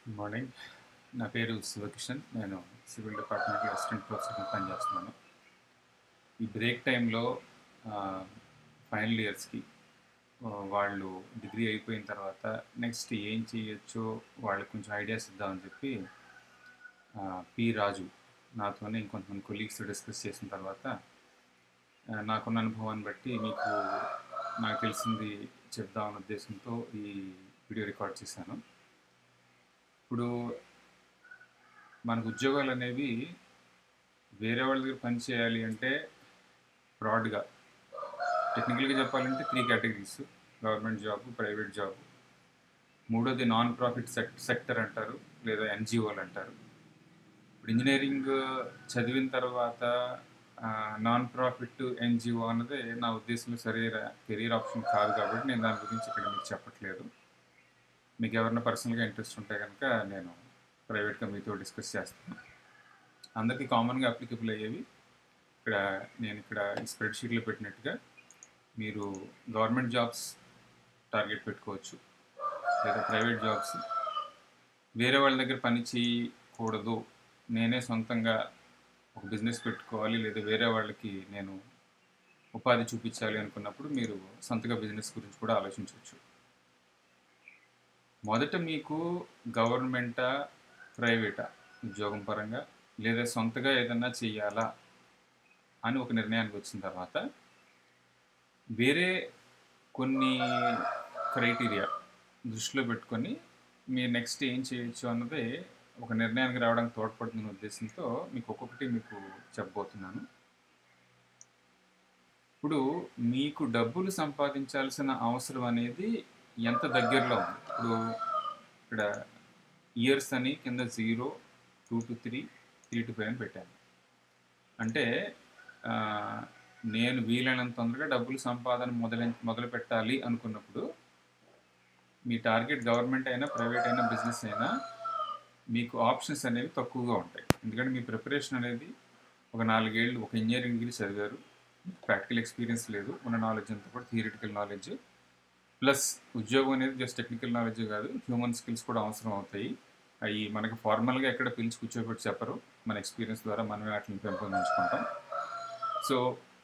Good morning నా పేరు శివకిషన్ నేను సివిల్ డిపార్ట్మెంట్లో అసిస్టెంట్ ప్రొఫెసర్గా పనిచేస్తున్నాను ఈ బ్రేక్ టైంలో ఫైనల్ ఇయర్స్కి వాళ్ళు డిగ్రీ అయిపోయిన తర్వాత నెక్స్ట్ ఏం చేయొచ్చో వాళ్ళకి కొంచెం ఐడియాస్ ఇద్దామని చెప్పి ఆ, పి రాజు నాతోనే ఇంకొంతమంది కొలీగ్స్ డిస్కస్ చేసిన తర్వాత ఆ, నాకున్న అనుభవాన్ని బట్టి మీకు నాకు తెలిసింది చెప్దామన్న ఉద్దేశంతో ఈ వీడియో రికార్డ్ చేశాను ఇప్పుడు మనకు ఉద్యోగాలు అనేవి వేరే వాళ్ళ దగ్గర పని చేయాలి అంటే బ్రాడ్గా టెక్నికల్గా చెప్పాలంటే three categories government job private job మూడోది నాన్ ప్రాఫిట్ సెక్ సెక్టర్ అంటారు లేదా ఎన్జిఓలు అంటారు ఇప్పుడు ఇంజనీరింగ్ చదివిన తర్వాత నాన్ ప్రాఫిట్ ఎన్జిఓ అన్నది నా ఉద్దేశంలో సరైన కెరీర్ ఆప్షన్ కాదు కాబట్టి నేను దాని గురించి ఇక్కడ మీకు చెప్పట్లేదు మీకు ఎవరైనా పర్సనల్గా ఇంట్రెస్ట్ ఉంటే కనుక నేను ప్రైవేట్గా మీతో డిస్కస్ చేస్తాను అందరికీ కామన్గా అప్లికబుల్ అయ్యేవి ఇక్కడ నేను ఇక్కడ ఈ స్ప్రెడ్షీట్లో పెట్టినట్టుగా మీరు గవర్నమెంట్ జాబ్స్ టార్గెట్ పెట్టుకోవచ్చు లేదా ప్రైవేట్ జాబ్స్ వేరే వాళ్ళ దగ్గర పని చేయకూడదు నేనే సొంతంగా ఒక బిజినెస్ పెట్టుకోవాలి లేదా వేరే వాళ్ళకి నేను ఉపాధి చూపించాలి అనుకున్నప్పుడు మీరు సొంతగా బిజినెస్ గురించి కూడా ఆలోచించవచ్చు మొదట మీకు గవర్నమెంటా ప్రైవేటా ఉద్యోగం పరంగా లేదా సొంతగా ఏదన్నా చెయ్యాలా అని ఒక నిర్ణయానికి వచ్చిన తర్వాత వేరే కొన్ని క్రైటీరియా దృష్టిలో పెట్టుకొని మీరు నెక్స్ట్ ఏం చేయొచ్చు అన్నది ఒక నిర్ణయానికి రావడానికి తోడ్పడుతున్న ఉద్దేశంతో మీకు ఒక్కొక్కటి మీకు చెప్పబోతున్నాను ఇప్పుడు మీకు డబ్బులు సంపాదించాల్సిన అవసరం అనేది ఎంత దగ్గరలో ఉంది ఇప్పుడు ఇక్కడ ఇయర్స్ అని కింద zero two to three three to five అని పెట్టాను అంటే ఆ, నేను వీలైనంత తొందరగా డబ్బులు సంపాదన మొదలు మొదలు పెట్టాలి అనుకున్నప్పుడు మీ టార్గెట్ గవర్నమెంట్ అయినా ప్రైవేట్ అయినా బిజినెస్ అయినా మీకు ఆప్షన్స్ అనేవి తక్కువగా ఉంటాయి ఎందుకంటే మీ ప్రిపరేషన్ అనేది ఒక నాలుగేళ్ళు ఒక ఇంజనీరింగ్ డిగ్రీ చదివారు ప్రాక్టికల్ ఎక్స్పీరియన్స్ లేదు ఉన్న నాలెడ్జ్ అంతా కూడా థియరిటికల్ నాలెడ్జ్ ప్లస్ ఉద్యోగం అనేది జస్ట్ టెక్నికల్ నాలెడ్జ్ కాదు హ్యూమన్ స్కిల్స్ కూడా అవసరం అవుతాయి అవి మనకి ఫార్మల్గా ఎక్కడ పిలిచి కూర్చోబెట్టి చెప్పరు మన ఎక్స్పీరియన్స్ ద్వారా మనమే వాటిని పెంపొందించుకుంటాం సో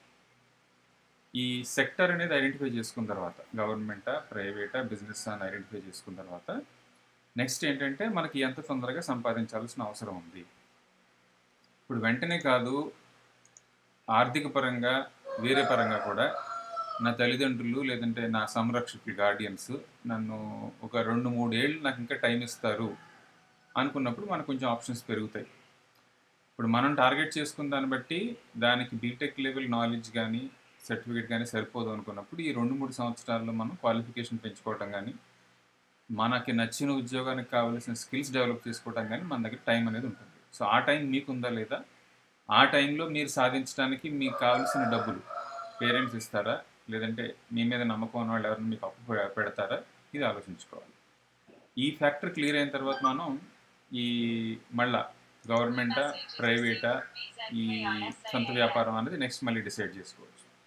ఈ సెక్టర్ అనేది ఐడెంటిఫై చేసుకున్న తర్వాత గవర్నమెంటా ప్రైవేటా బిజినెస్ అని ఐడెంటిఫై చేసుకున్న తర్వాత నెక్స్ట్ ఏంటంటే మనకి ఎంత తొందరగా సంపాదించాల్సిన అవసరం ఉంది ఇప్పుడు వెంటనే కాదు ఆర్థిక పరంగా వేరే పరంగా కూడా నా తల్లిదండ్రులు లేదంటే నా సంరక్షకులు గార్డియన్స్ నన్ను ఒక రెండు మూడు ఏళ్ళు నాకు ఇంకా టైం ఇస్తారు అనుకున్నప్పుడు మనకు కొంచెం ఆప్షన్స్ పెరుగుతాయి ఇప్పుడు మనం టార్గెట్ చేసుకున్న దాన్ని బట్టి దానికి బీటెక్ లెవెల్ నాలెడ్జ్ కానీ సర్టిఫికేట్ కానీ సరిపోదు అనుకున్నప్పుడు ఈ రెండు మూడు సంవత్సరాల్లో మనం క్వాలిఫికేషన్ పెంచుకోవటం కానీ మనకి నచ్చిన ఉద్యోగానికి కావాల్సిన స్కిల్స్ డెవలప్ చేసుకోవటం కానీ మన దగ్గర టైం అనేది ఉంటుంది సో ఆ టైం మీకుందా లేదా ఆ టైంలో మీరు సాధించడానికి మీకు కావాల్సిన డబ్బులు పేరెంట్స్ ఇస్తారా లేదంటే మీ మీద నమ్మకం ఉన్న వాళ్ళు ఎవరైనా మీకు అప్పు పె- పెడతారా ఇది ఆలోచించుకోవాలి ఈ ఫ్యాక్టర్ క్లియర్ అయిన తర్వాత మనం ఈ మళ్ళా గవర్నమెంటా ప్రైవేటా ఈ సొంత వ్యాపారం అనేది నెక్స్ట్ మళ్ళీ డిసైడ్ చేసుకోవచ్చు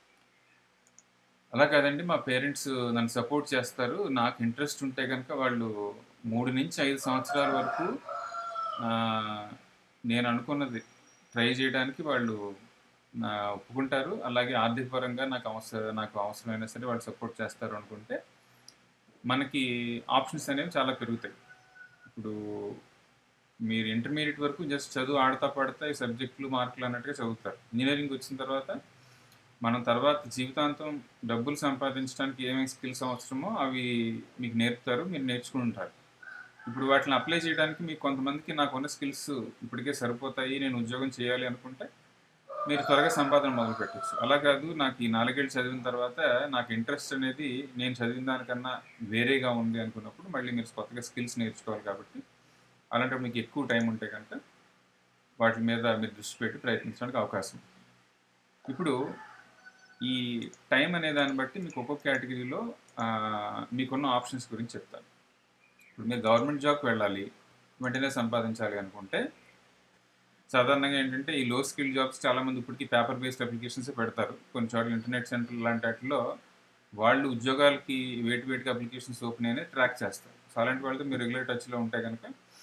అలా కాదండి మా పేరెంట్స్ నన్ను సపోర్ట్ చేస్తారు నాకు ఇంట్రెస్ట్ ఉంటే కనుక వాళ్ళు మూడు నుంచి ఐదు సంవత్సరాల వరకు ఆ, నేను అనుకున్నది ట్రై చేయడానికి వాళ్ళు నా ఒప్పుకుంటారు అలాగే ఆర్థిక పరంగా నాకు అవసరం నాకు అవసరమైనా సరే వాళ్ళు సపోర్ట్ చేస్తారు అనుకుంటే మనకి ఆప్షన్స్ అనేవి చాలా పెరుగుతాయి ఇప్పుడు మీరు ఇంటర్మీడియట్ వరకు జస్ట్ చదువు ఆడతా పడతా ఈ సబ్జెక్టులు మార్కులు అన్నట్టుగా చదువుతారు ఇంజనీరింగ్ వచ్చిన తర్వాత మనం తర్వాత జీవితాంతం డబ్బులు సంపాదించడానికి ఏమేమి స్కిల్స్ అవసరమో అవి మీకు నేర్పుతారు మీరు నేర్చుకుని ఉంటారు ఇప్పుడు వాటిని అప్లై చేయడానికి మీకు కొంతమందికి నాకున్న స్కిల్స్ ఇప్పటికే సరిపోతాయి నేను ఉద్యోగం చేయాలి అనుకుంటే మీరు త్వరగా సంపాదన మొదలు పెట్టచ్చు అలా కాదు నాకు ఈ నాలుగేళ్ళు చదివిన తర్వాత నాకు ఇంట్రెస్ట్ అనేది నేను చదివిన దానికన్నా వేరేగా ఉంది అనుకున్నప్పుడు మళ్ళీ మీరు కొత్తగా స్కిల్స్ నేర్చుకోవాలి కాబట్టి అలాంటప్పుడు మీకు ఎక్కువ టైం ఉంటే కనుక వాటి మీద మీరు దృష్టి పెట్టి ప్రయత్నించడానికి అవకాశం ఉంది. ఇప్పుడు ఈ టైం అనే దాన్ని బట్టి మీకు ఒక్కొక్క కేటగిరీలో ఆ, మీకున్న ఆప్షన్స్ గురించి చెప్తాను ఇప్పుడు మీరు గవర్నమెంట్ జాబ్కి వెళ్ళాలి వెంటనే సంపాదించాలి అనుకుంటే సాధారణంగా ఏంటంటే ఈ లో స్కిల్ జాబ్స్ చాలామంది ఇప్పటికీ పేపర్ బేస్డ్ అప్లికేషన్స్ పెడతారు కొన్ని చోట్ల ఇంటర్నెట్ సెంటర్ లాంటి వాటిలో వాళ్ళు ఉద్యోగాలకి వేటి వేటికి అప్లికేషన్స్ ఓపెన్ అయినా ట్రాక్ చేస్తారు సో అలాంటి వాళ్ళతో మీరు రెగ్యులర్ టచ్లో ఉంటే కనుక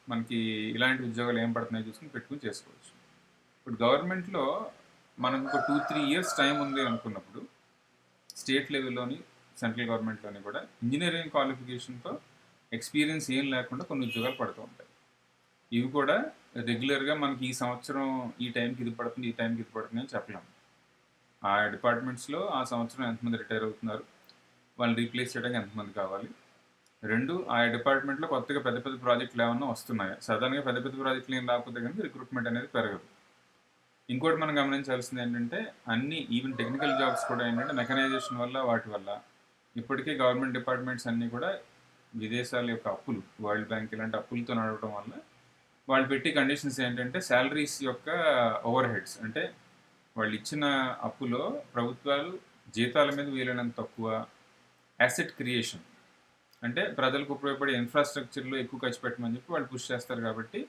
మనకి ఇలాంటి ఉద్యోగాలు ఏం పడుతున్నాయో చూసుకుని పెట్టుకుని చేసుకోవచ్చు ఇప్పుడు గవర్నమెంట్లో మనకు ఒక టూ త్రీ ఇయర్స్ టైం ఉంది అనుకున్నప్పుడు స్టేట్ లెవెల్లోని సెంట్రల్ గవర్నమెంట్లోని కూడా ఇంజనీరింగ్ క్వాలిఫికేషన్తో ఎక్స్పీరియన్స్ ఏం లేకుండా కొన్ని ఉద్యోగాలు పడుతూ ఉంటాయి ఇవి కూడా రెగ్యులర్గా మనకి ఈ సంవత్సరం ఈ టైంకి ఇది పడుతుంది ఈ టైంకి ఇది పడుతుంది అని చెప్పలేము ఆ డిపార్ట్మెంట్స్లో ఆ సంవత్సరం ఎంతమంది రిటైర్ అవుతున్నారు వాళ్ళని రీప్లేస్ చేయడానికి ఎంతమంది కావాలి రెండు ఆ డిపార్ట్మెంట్లో కొత్తగా పెద్ద పెద్ద ప్రాజెక్టులు ఏమన్నా వస్తున్నాయా సాధారణంగా పెద్ద పెద్ద ప్రాజెక్టులు ఏం రాకపోతే కనుక రిక్రూట్మెంట్ అనేది పెరగదు ఇంకోటి మనం గమనించాల్సింది ఏంటంటే అన్ని ఈవెన్ టెక్నికల్ జాబ్స్ కూడా ఏంటంటే మెకనైజేషన్ వల్ల వాటి వల్ల ఇప్పటికే గవర్నమెంట్ డిపార్ట్మెంట్స్ అన్నీ కూడా విదేశాల యొక్క అప్పులు వరల్డ్ బ్యాంక్ ఇలాంటి అప్పులతో నడవడం వల్ల వాళ్ళు పెట్టి కండిషన్స్ ఏంటంటే శాలరీస్ యొక్క ఓవర్ హెడ్స్ అంటే వాళ్ళు ఇచ్చిన అప్పులో ప్రభుత్వాలు జీతాల మీద వీలైనంత తక్కువ యాసెట్ క్రియేషన్ అంటే ప్రజలకు ఉపయోగపడే ఇన్ఫ్రాస్ట్రక్చర్లో ఎక్కువ ఖర్చు పెట్టమని చెప్పి వాళ్ళు పుష్ చేస్తారు కాబట్టి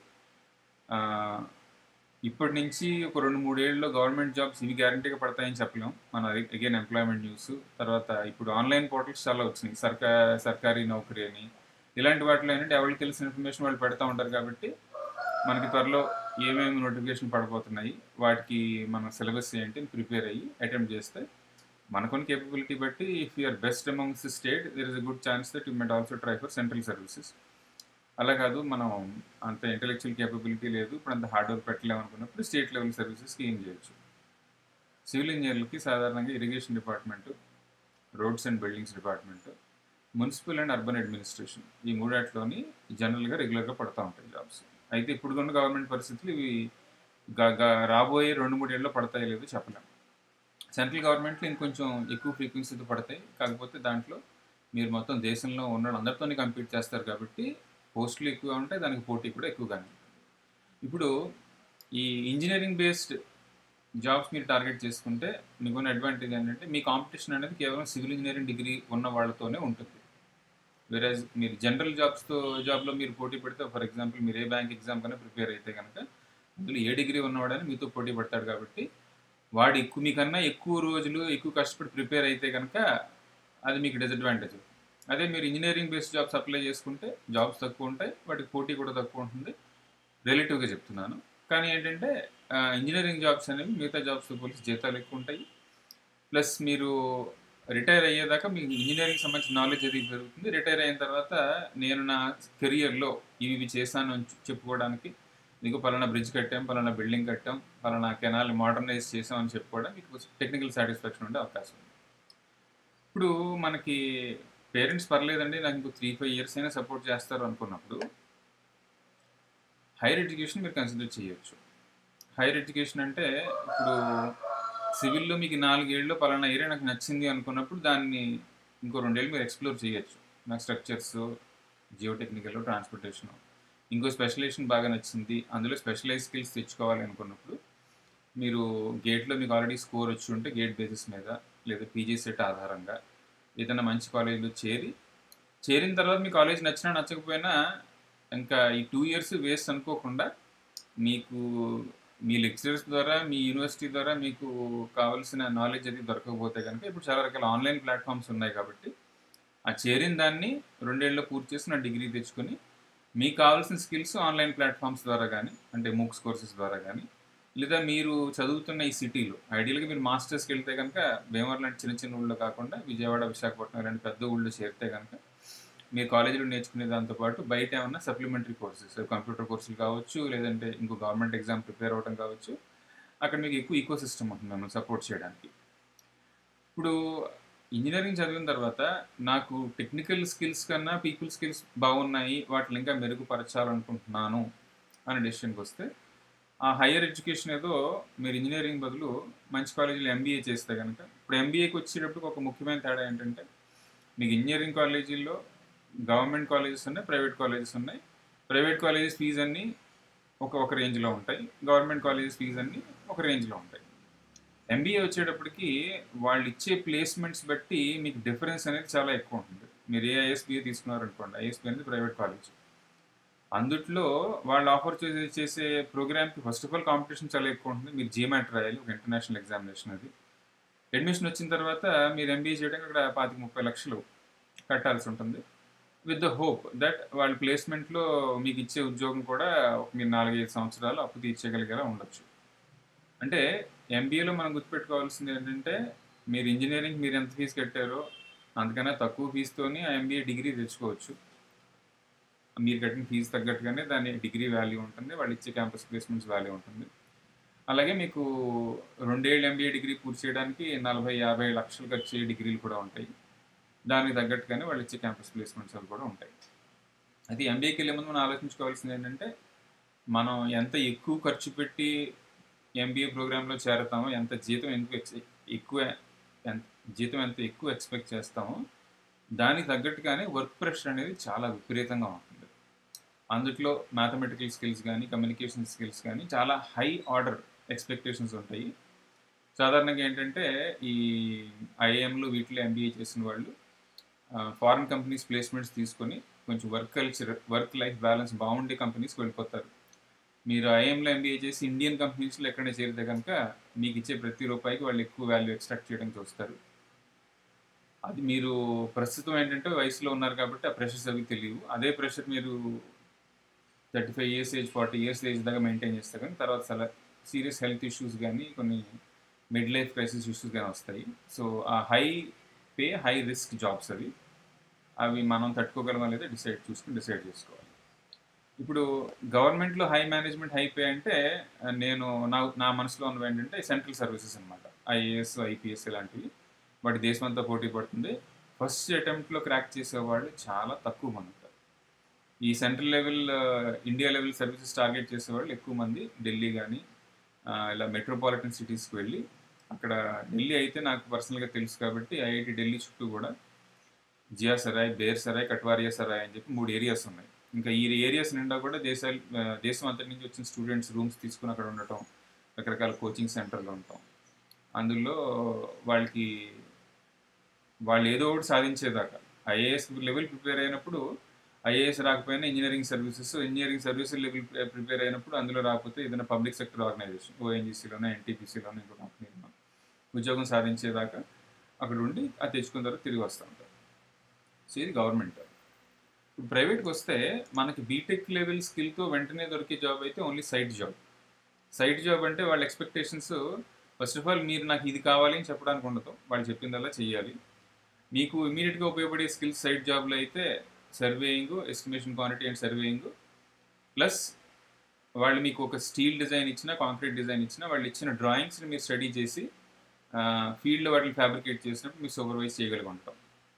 ఇప్పటి నుంచి ఒక రెండు మూడేళ్ళలో గవర్నమెంట్ జాబ్స్ ఇవి గ్యారంటీగా పడతాయని చెప్పలేం మన అగైన్ ఎంప్లాయ్మెంట్ న్యూస్ తర్వాత ఇప్పుడు ఆన్లైన్ పోర్టల్స్ చాలా వచ్చినాయి సర్కా సర్కారీ నౌకరీ అని ఇలాంటి వాటిలో ఏంటంటే ఎవరికి తెలిసిన ఇన్ఫర్మేషన్ వాళ్ళు పెడతా ఉంటారు కాబట్టి మనకి త్వరలో ఏమేమి నోటిఫికేషన్ పడబోతున్నాయి వాటికి మన సిలబస్ ఏంటి ప్రిపేర్ అయ్యి అటెంప్ట్ చేస్తే మనకున్న కేపబిలిటీ బట్టి if you are best amongst state there is a good chance that you met also try for central services అలా కాదు మనం అంత ఇంటలెక్చువల్ కేపబిలిటీ లేదు ఇప్పుడు అంత హార్డ్ వర్క్ పెట్టలేము అనుకున్నప్పుడు స్టేట్ లెవెల్ సర్వీసెస్కి ఏం చేయొచ్చు సివిల్ ఇంజనీర్లకి సాధారణంగా irrigation department roads and buildings department municipal and urban administration ఈ మూడాట్లోని జనరల్గా రెగ్యులర్గా పడుతూ ఉంటాయి జాబ్స్ అయితే ఇప్పుడున్న గవర్నమెంట్ పరిస్థితులు ఇవి రాబోయే రెండు మూడేళ్ళలో పడతాయి లేదు చెప్పలేం సెంట్రల్ గవర్నమెంట్లో ఇంకొంచెం ఎక్కువ ఫ్రీక్వెన్సీతో పడతాయి కాకపోతే దాంట్లో మీరు మొత్తం దేశంలో ఉన్న అందరితోనే కంపీట్ చేస్తారు కాబట్టి పోస్టులు ఎక్కువ ఉంటాయి దానికి పోటీ కూడా ఎక్కువగానే ఉంటుంది ఇప్పుడు ఈ ఇంజనీరింగ్ బేస్డ్ జాబ్స్ మీరు టార్గెట్ చేసుకుంటే మీకున్న అడ్వాంటేజ్ ఏంటంటే మీ కాంపిటీషన్ అనేది కేవలం సివిల్ ఇంజనీరింగ్ డిగ్రీ ఉన్న వాళ్ళతోనే ఉంటుంది వేరే మీరు జనరల్ జాబ్స్తో జాబ్లో మీరు పోటీ పెడితే ఫర్ ఎగ్జాంపుల్ మీరు ఏ బ్యాంక్ ఎగ్జామ్ కన్నా ప్రిపేర్ అయితే కనుక అందులో ఏ డిగ్రీ ఉన్నవాడని మీతో పోటీ పడతాడు కాబట్టి వాడు ఎక్కువ మీకన్నా ఎక్కువ రోజులు ఎక్కువ కష్టపడి ప్రిపేర్ అయితే కనుక అది మీకు డిసడ్వాంటేజ్ అదే మీరు ఇంజనీరింగ్ బేస్డ్ జాబ్స్ అప్లై చేసుకుంటే జాబ్స్ తక్కువ ఉంటాయి వాటికి పోటీ కూడా తక్కువ ఉంటుంది రిలేటివ్గా చెప్తున్నాను కానీ ఏంటంటే ఇంజనీరింగ్ జాబ్స్ అనేవి మిగతా జాబ్స్తో పోలిసి జీతాలు ఎక్కువ ఉంటాయి ప్లస్ మీరు రిటైర్ అయ్యేదాకా మీకు ఇంజనీరింగ్ సంబంధించిన నాలెడ్జ్ అది పెరుగుతుంది రిటైర్ అయిన తర్వాత నేను నా కెరియర్లో ఇవి ఇవి చేశాను అని చెప్పుకోవడానికి మీకు పలానా బ్రిడ్జ్ కట్టాం పలానా బిల్డింగ్ కట్టాం పలానా కెనాల్ మోడర్నైజ్ చేసాం అని చెప్పుకోవడం మీకు టెక్నికల్ సాటిస్ఫాక్షన్ ఉండే అవకాశం ఉంది ఇప్పుడు మనకి పేరెంట్స్ పర్లేదండి నాకు ఇంకో త్రీ ఫైవ్ ఇయర్స్ అయినా సపోర్ట్ చేస్తారు అనుకున్నప్పుడు హైయర్ ఎడ్యుకేషన్ మీరు కన్సిడర్ చేయొచ్చు హైయర్ ఎడ్యుకేషన్ అంటే ఇప్పుడు సివిల్లో మీకు నాలుగేళ్ళు పలానా ఏరియా నాకు నచ్చింది అనుకున్నప్పుడు దాన్ని ఇంకో రెండేళ్ళు మీరు ఎక్స్ప్లోర్ చేయొచ్చు నాకు స్ట్రక్చర్స్ జియో టెక్నికల్ ట్రాన్స్పోర్టేషన్ ఇంకో స్పెషలైజేషన్ బాగా నచ్చింది అందులో స్పెషలైజ్ స్కిల్స్ తెచ్చుకోవాలి అనుకున్నప్పుడు మీరు గేట్లో మీకు ఆల్రెడీ స్కోర్ వచ్చి ఉంటే గేట్ బేసిస్ మీద లేదా పీజీ సెట్ ఆధారంగా ఏదైనా మంచి కాలేజీలో చేరి చేరిన తర్వాత మీ కాలేజ్ నచ్చినా నచ్చకపోయినా ఇంకా ఈ టూ ఇయర్స్ వేస్ట్ అనుకోకుండా మీకు మీ లెక్చరర్స్ ద్వారా మీ యూనివర్సిటీ ద్వారా మీకు కావాల్సిన నాలెడ్జ్ అది దొరకకపోతే కనుక ఇప్పుడు చాలా రకాల ఆన్లైన్ ప్లాట్ఫామ్స్ ఉన్నాయి కాబట్టి ఆ చేరిన దాన్ని రెండేళ్ళలో పూర్తి చేసి నా డిగ్రీ తెచ్చుకొని మీకు కావాల్సిన స్కిల్స్ ఆన్లైన్ ప్లాట్ఫామ్స్ ద్వారా కానీ అంటే మూక్స్ కోర్సెస్ ద్వారా కానీ లేదా మీరు చదువుతున్న ఈ సిటీలో ఐడియల్గా మీరు మాస్టర్స్కి వెళ్తే కనుక భీమవరం లాంటి చిన్న చిన్న ఊళ్ళో కాకుండా విజయవాడ విశాఖపట్నం లాంటి పెద్ద ఊళ్ళో చేరితే కనుక మీరు కాలేజీలో నేర్చుకునే దాంతోపాటు బయట ఏమన్నా సప్లిమెంటరీ కోర్సెస్ కంప్యూటర్ కోర్సులు కావచ్చు లేదంటే ఇంకో గవర్నమెంట్ ఎగ్జామ్ ప్రిపేర్ అవ్వడం కావచ్చు అక్కడ మీకు ఎక్కువ ఈకో సిస్టమ్ ఉంటుంది మిమ్మల్ని సపోర్ట్ చేయడానికి ఇప్పుడు ఇంజనీరింగ్ చదివిన తర్వాత నాకు టెక్నికల్ స్కిల్స్ కన్నా పీపుల్ స్కిల్స్ బాగున్నాయి వాటిని ఇంకా మెరుగుపరచాలనుకుంటున్నాను అనే డెసిషన్కి వస్తే ఆ హయ్యర్ ఎడ్యుకేషన్ ఏదో మీరు ఇంజనీరింగ్ బదులు మంచి కాలేజీలో ఎంబీఏ చేస్తే కనుక ఇప్పుడు ఎంబీఏకి వచ్చేటప్పుడు ఒక ముఖ్యమైన తేడా ఏంటంటే మీకు ఇంజనీరింగ్ కాలేజీల్లో గవర్నమెంట్ కాలేజెస్ ఉన్నాయి ప్రైవేట్ కాలేజెస్ ఉన్నాయి ప్రైవేట్ కాలేజెస్ ఫీజు అన్నీ ఒక ఒక రేంజ్లో ఉంటాయి గవర్నమెంట్ కాలేజెస్ ఫీజు అన్నీ ఒక రేంజ్లో ఉంటాయి ఎంబీఏ వచ్చేటప్పటికి వాళ్ళు ఇచ్చే ప్లేస్మెంట్స్ బట్టి మీకు డిఫరెన్స్ అనేది చాలా ఎక్కువ ఉంటుంది మీరు ఏ ఐఎస్బీఏ తీసుకున్నారనుకోండి ఐఎస్బీ అనేది ప్రైవేట్ కాలేజ్ అందుట్లో వాళ్ళు ఆఫర్ చేసే చేసే ప్రోగ్రామ్కి ఫస్ట్ ఆఫ్ ఆల్ కాంపిటీషన్ చాలా ఎక్కువ ఉంటుంది మీరు జీమాట్ రాయాలి ఒక ఇంటర్నేషనల్ ఎగ్జామినేషన్ అది అడ్మిషన్ వచ్చిన తర్వాత మీరు ఎంబీఏ చేయడానికి అక్కడ పాతిక ముప్పై లక్షలు కట్టాల్సి ఉంటుంది విత్ ద హోప్ దట్ వాళ్ళ ప్లేస్మెంట్లో మీకు ఇచ్చే ఉద్యోగం కూడా ఒక మీరు నాలుగైదు సంవత్సరాలు అప్పు తీర్చగలిగేలా ఉండొచ్చు అంటే ఎంబీఏలో మనం గుర్తుపెట్టుకోవాల్సింది ఏంటంటే మీరు ఇంజనీరింగ్ మీరు ఎంత ఫీజు కట్టారో అంతకన్నా తక్కువ ఫీజుతోని ఆ ఎంబీఏ డిగ్రీ తెచ్చుకోవచ్చు మీరు కట్టిన ఫీజు తగ్గట్టుగానే దాని డిగ్రీ వాల్యూ ఉంటుంది వాళ్ళు ఇచ్చే క్యాంపస్ ప్లేస్మెంట్స్ వాల్యూ ఉంటుంది అలాగే మీకు రెండేళ్ళు ఎంబీఏ డిగ్రీ పూర్తి చేయడానికి నలభై యాభై లక్షలు ఖర్చు అయ్యే డిగ్రీలు కూడా ఉంటాయి దానికి తగ్గట్టుగానే వాళ్ళు ఇచ్చే క్యాంపస్ ప్లేస్మెంట్స్ అవి కూడా ఉంటాయి అది ఎంబీఏకి వెళ్ళే ముందు మనం ఆలోచించుకోవాల్సింది ఏంటంటే మనం ఎంత ఎక్కువ ఖర్చు పెట్టి ఎంబీఏ ప్రోగ్రాంలో చేరతామో ఎంత జీతం ఎందుకు ఎక్స్ ఎక్కువ ఎంత జీతం ఎంత ఎక్కువ ఎక్స్పెక్ట్ చేస్తామో దానికి తగ్గట్టుగానే వర్క్ ప్రెషర్ అనేది చాలా విపరీతంగా ఉంటుంది అందుట్లో మ్యాథమెటికల్ స్కిల్స్ కానీ కమ్యూనికేషన్ స్కిల్స్ కానీ చాలా హై ఆర్డర్ ఎక్స్పెక్టేషన్స్ ఉంటాయి సాధారణంగా ఏంటంటే ఈ ఐఏఎంలు వీటిలో ఎంబీఏ చేసిన వాళ్ళు ఫారిన్ కంపెనీస్ ప్లేస్మెంట్స్ తీసుకొని కొంచెం work culture work life balance బాగుండే కంపెనీస్కి వెళ్ళిపోతారు మీరు ఐఎంలో ఎంబీఏ చేసి ఇండియన్ కంపెనీస్లో ఎక్కడైనా చేరితే కనుక మీకు ఇచ్చే ప్రతి రూపాయికి వాళ్ళు ఎక్కువ వాల్యూ ఎక్స్ట్రాక్ట్ చేయడానికి చూస్తారు అది మీరు ప్రస్తుతం ఏంటంటే వయసులో ఉన్నారు కాబట్టి ఆ ప్రెషర్స్ అవి తెలియవు అదే ప్రెషర్ మీరు thirty five years age forty years age దాకా మెయింటైన్ చేస్తే కానీ తర్వాత చాలా సీరియస్ హెల్త్ ఇష్యూస్ కానీ కొన్ని మిడ్ లైఫ్ క్రైసిస్ ఇష్యూస్ కానీ వస్తాయి సో ఆ high pay high risk jobs అవి అవి మనం తట్టుకోగలమా లేదా డిసైడ్ చూసుకుని డిసైడ్ చేసుకోవాలి ఇప్పుడు గవర్నమెంట్లో హై మేనేజ్మెంట్ హై పే అంటే నేను నా నా మనసులో ఉన్నవి ఏంటంటే సెంట్రల్ సర్వీసెస్ అనమాట ఐఏఎస్ ఐపీఎస్ ఇలాంటివి వాటి దేశమంతా పోటీ పడుతుంది ఫస్ట్ అటెంప్ట్లో క్రాక్ చేసేవాళ్ళు చాలా తక్కువ మంది ఉంటారు ఈ central level India level services target చేసేవాళ్ళు ఎక్కువ మంది ఢిల్లీ కానీ ఇలా మెట్రోపాలిటన్ సిటీస్కి వెళ్ళి అక్కడ ఢిల్లీ అయితే నాకు పర్సనల్గా తెలుసు కాబట్టి ఐఐటి ఢిల్లీ చుట్టూ కూడా జియా సరాయ్ బేర్ సరాయ్ కట్వారియా సరాయ్ అని చెప్పి మూడు ఏరియాస్ ఉన్నాయి ఇంకా ఈ ఏరియాస్ నిండా కూడా దేశాలు దేశం అంతటి నుంచి వచ్చిన స్టూడెంట్స్ రూమ్స్ తీసుకుని అక్కడ ఉండటం రకరకాల కోచింగ్ సెంటర్లో ఉంటాం అందులో వాళ్ళకి వాళ్ళు ఏదో ఒకటి సాధించేదాకా ఐఏఎస్ లెవెల్ ప్రిపేర్ అయినప్పుడు ఐఏఎస్ రాకపోయినా engineering services engineering services level prepare అయినప్పుడు అందులో రాకపోతే ఏదైనా పబ్లిక్ సెక్టర్ ఆర్గనైజేషన్ ఓఎన్జీసీలోనో ఎన్టీపీసీలోనో ఇంకో కంపెనీలో ఉద్యోగం సాధించేదాకా అక్కడ ఉండి అది తెచ్చుకున్న తర్వాత తిరిగి వస్తూ ఉంటారు సో ఇది గవర్నమెంట్ ఇప్పుడు ప్రైవేట్కి వస్తే మనకి బీటెక్ లెవెల్ స్కిల్తో వెంటనే దొరికే జాబ్ అయితే only site job site job అంటే వాళ్ళ ఎక్స్పెక్టేషన్స్ ఫస్ట్ ఆఫ్ ఆల్ మీరు నాకు ఇది కావాలి అని చెప్పడానికి ఉండదు వాళ్ళు చెప్పిందల్లా చెయ్యాలి మీకు ఇమీడియట్గా ఉపయోగపడే స్కిల్స్ సైట్ జాబ్లో అయితే surveying estimation quantity and surveying plus వాళ్ళు మీకు ఒక స్టీల్ డిజైన్ ఇచ్చిన కాంక్రీట్ డిజైన్ ఇచ్చిన వాళ్ళు ఇచ్చిన డ్రాయింగ్స్ని మీరు స్టడీ చేసి ఫీల్డ్లో వాటిని ఫ్యాబ్రికేట్ చేసినప్పుడు మీరు సూపర్వైజ్ చేయగలిగి ఉంటాం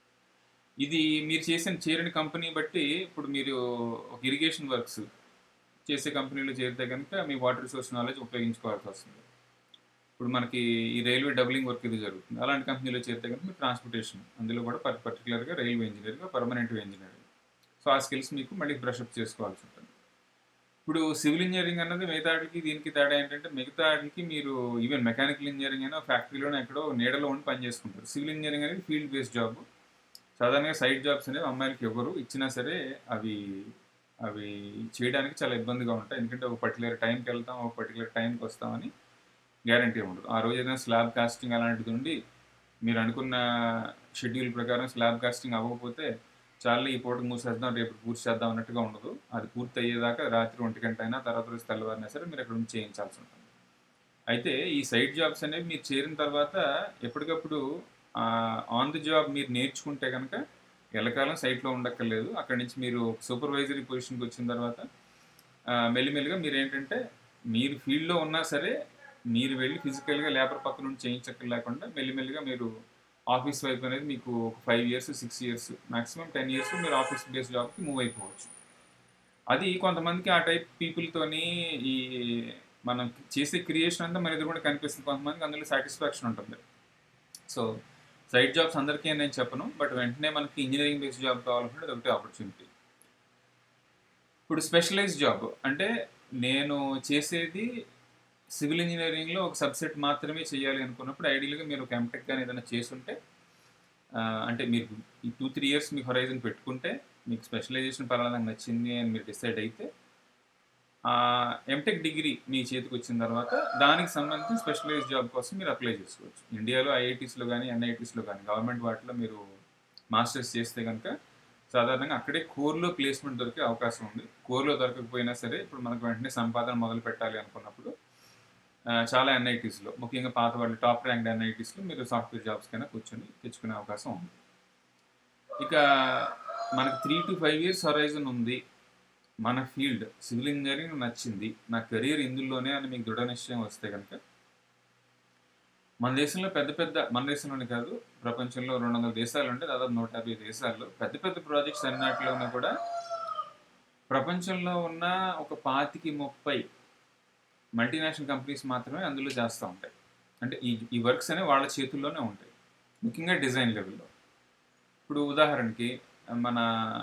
ఇది మీరు చేసిన చేరిన కంపెనీ బట్టి ఇప్పుడు మీరు ఒక ఇరిగేషన్ వర్క్స్ చేసే కంపెనీలో చేరితే కనుక మీ వాటర్ రిసోర్స్ నాలెడ్జ్ ఉపయోగించుకోవాల్సి వస్తుంది ఇప్పుడు మనకి ఈ రైల్వే డబులింగ్ వర్క్ ఇది జరుగుతుంది అలాంటి కంపెనీలో చేరితే కనుక మీరు ట్రాన్స్పోర్టేషన్ అందులో కూడా పర్టికులర్గా రైల్వే ఇంజనీర్గా పర్మనెంట్ ఇంజనీర్ సో ఆ స్కిల్స్ మీకు మళ్ళీ బ్రషప్ చేసుకోవాల్సి ఉంటుంది ఇప్పుడు సివిల్ ఇంజనీరింగ్ అన్నది మిగతా వాటికి దీనికి తేడా ఏంటంటే మిగతా వాటికి మీరు ఈవెన్ మెకానికల్ ఇంజనీరింగ్ అయినా ఫ్యాక్టరీలోనే ఎక్కడో నీడలో ఉండి పని చేసుకుంటారు సివిల్ ఇంజనీరింగ్ అనేది ఫీల్డ్ బేస్డ్ జాబ్ సాధారణంగా సైడ్ జాబ్స్ అనేవి అమ్మాయిలకి ఎవరు ఇచ్చినా సరే అవి అవి చేయడానికి చాలా ఇబ్బందిగా ఉంటాయి ఎందుకంటే ఒక పర్టికులర్ టైంకి వెళ్తాం ఒక పర్టికులర్ టైంకి వస్తామని గ్యారంటీ ఉండదు ఆ రోజు ఏదైనా స్లాబ్ కాస్టింగ్ అలాంటిది ఉండి మీరు అనుకున్న షెడ్యూల్ ప్రకారం స్లాబ్ కాస్టింగ్ అవ్వకపోతే చాలా ఈ పూట మూసేద్దాం రేపు పూర్తి చేద్దాం అన్నట్టుగా ఉండదు అది పూర్తి అయ్యేదాకా రాత్రి ఒంటి గంట అయినా తర్వాత రోజు తెల్లవారినా సరే మీరు అక్కడ నుంచి చేయించాల్సి ఉంటుంది అయితే ఈ సైడ్ జాబ్స్ అనేవి మీరు చేరిన తర్వాత ఎప్పటికప్పుడు ఆన్ ది జాబ్ మీరు నేర్చుకుంటే కనుక ఎల్లకాలం సైట్లో ఉండక్కర్లేదు అక్కడి నుంచి మీరు సూపర్వైజరీ పొజిషన్కి వచ్చిన తర్వాత మెల్లిమెల్లిగా మీరు ఏంటంటే మీరు ఫీల్డ్లో ఉన్నా సరే మీరు వెళ్ళి ఫిజికల్గా లేబర్ పక్క నుండి చేయించక్కర్ లేకుండా మెల్లిమెల్లిగా మీరు ఆఫీస్ వైపు అనేది మీకు ఒక five years six years maximum ten years మీరు ఆఫీస్ బేస్ జాబ్కి మూవ్ అయిపోవచ్చు అది కొంతమందికి ఆ టైప్ పీపుల్తోని ఈ మనం చేసే క్రియేషన్ అంతా మన ఎదురు కూడా కనిపిస్తుంది కొంతమందికి అందులో సాటిస్ఫాక్షన్ ఉంటుంది సో సైడ్ జాబ్స్ అందరికీ అని నేను చెప్పను బట్ వెంటనే మనకి ఇంజనీరింగ్ బేస్డ్ జాబ్ కావాలంటే అది ఒకటే ఆపర్చునిటీ ఇప్పుడు స్పెషలైజ్ జాబ్ అంటే నేను చేసేది సివిల్ ఇంజనీరింగ్లో ఒక సబ్సెట్ మాత్రమే చేయాలి అనుకున్నప్పుడు ఐడియల్గా మీరు ఒక ఎంటెక్ కానీ ఏదైనా చేసుంటే అంటే మీరు ఈ టూ త్రీ ఇయర్స్ మీకు హొరైజన్ పెట్టుకుంటే మీకు స్పెషలైజేషన్ పర్వాలేదు నాకు నచ్చింది అని మీరు డిసైడ్ అయితే ఎంటెక్ డిగ్రీ మీ చేతికి వచ్చిన తర్వాత దానికి సంబంధించిన స్పెషలైజ్ జాబ్ కోసం మీరు అప్లై చేసుకోవచ్చు ఇండియాలో ఐఐటీస్లో కానీ ఎన్ఐటీస్లో కానీ గవర్నమెంట్ వాటిలో మీరు మాస్టర్స్ చేస్తే కనుక సాధారణంగా అక్కడే కోర్లో ప్లేస్మెంట్ దొరికే అవకాశం ఉంది కోర్లో దొరకకపోయినా సరే ఇప్పుడు మనకు వెంటనే సంపాదన మొదలు పెట్టాలి అనుకున్నప్పుడు ఆ, చాలా ఎన్ఐటీస్లో ముఖ్యంగా పాత వాళ్ళు టాప్ ర్యాంక్ ఎన్ఐటీస్లో మీరు సాఫ్ట్వేర్ జాబ్స్ కైనా కూర్చొని తెచ్చుకునే అవకాశం ఉంది ఇక మనకు three to five years horizon ఉంది మన ఫీల్డ్ సివిల్ ఇంజనీరింగ్ నచ్చింది నా కెరీర్ ఇందులోనే అని మీకు దృఢ నిశ్చయం వస్తే కనుక మన దేశంలో పెద్ద పెద్ద మన దేశంలోనే కాదు ప్రపంచంలో రెండు వందల దేశాలు ఉంటే దాదాపు నూట యాభై దేశాల్లో పెద్ద పెద్ద ప్రాజెక్ట్స్ అన్నిటిలోనూ కూడా ప్రపంచంలో ఉన్న ఒక పాతికి ముప్పై మల్టీనేషనల్ కంపెనీస్ మాత్రమే అందులో చేస్తూ ఉంటాయి అంటే ఈ ఈ వర్క్స్ అనేవి వాళ్ళ చేతుల్లోనే ఉంటాయి ముఖ్యంగా డిజైన్ లెవెల్లో ఇప్పుడు ఉదాహరణకి మన